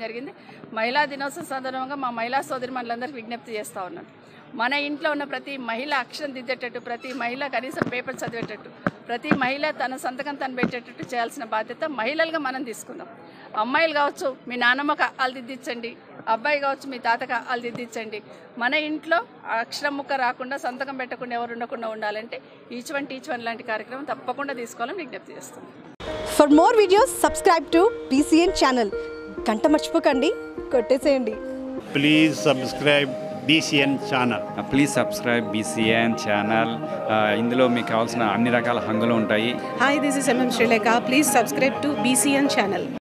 జరిగింది మహిళా దినోత్సవం సందర్భంగా మా మహిళా సోదరి మనులందరికీ విజ్ఞప్తి చేస్తూ ఉన్నాను మన ఇంట్లో ఉన్న ప్రతి మహిళ అక్షరం దిద్దేటట్టు ప్రతి మహిళ కనీసం పేపర్ చదివేటట్టు ప్రతి మహిళ తన సంతకం తను పెట్టేటట్టు చేయాల్సిన బాధ్యత మహిళలుగా మనం తీసుకుందాం అమ్మాయిలు కావచ్చు మీ నాన్నమ్మకి అల్లు దిద్దించండి అబ్బాయి కావచ్చు మీ తాతకి అల్లు దిద్దించండి మన ఇంట్లో అక్షరం ముక్క రాకుండా సంతకం పెట్టకుండా ఎవరు ఉండకుండా ఉండాలంటే ఈచ్ వన్ టీచ్ వన్ లాంటి కార్యక్రమం తప్పకుండా తీసుకోవాలని విజ్ఞప్తి చేస్తాం for more videos subscribe to BCN channel గంట మర్చిపోకండి కొట్టేసేయండి please subscribe BCN channel. Please subscribe BCN channel ఇందులో మీకు కావాల్సిన అన్ని రకాల హంగులు ఉంటాయి Hi, this is MM Sri Lanka. Please subscribe to BCN channel.